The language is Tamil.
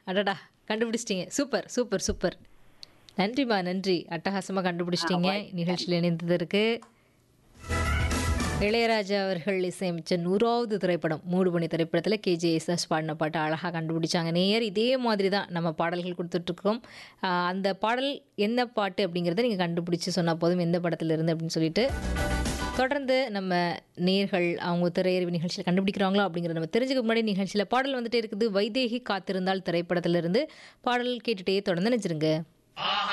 அடடா கண்டுபிடிச்சிட்டீங்க சூப்பர் சூப்பர் சூப்பர் நன்றிம்மா நன்றி அட்டகாசமாக கண்டுபிடிச்சிட்டீங்க நிகழ்ச்சியில் இணைந்ததற்கு இளையராஜா அவர்கள் இசையமைச்ச நூறாவது திரைப்படம் மூடுபனி திரைப்படத்தில் கேஜே யேசுதாஸ் பாடின பாட்டு அழகாக கண்டுபிடிச்சாங்க நேயர் இதே மாதிரி தான் நம்ம பாடல்கள் கொடுத்துட்ருக்கோம் ஆஹ் அந்த பாடல் என்ன பாட்டு அப்படிங்கிறத நீங்கள் கண்டுபிடிச்சி சொன்னால் போதும் எந்த படத்துல இருந்து அப்படின்னு சொல்லிட்டு தொடர்ந்து நம்ம நேர்கள் அவங்க திரையறிவு நிகழ்ச்சியில் கண்டுபிடிக்கிறாங்களோ அப்படிங்கிறத நம்ம தெரிஞ்சுக்க முன்னாடி நிகழ்ச்சியில் பாடல் வந்துட்டே இருக்குது வைதேகி காத்திருந்தால் திரைப்படத்திலிருந்து பாடல் கேட்டுகிட்டே தொடர்ந்து நினைச்சிருங்க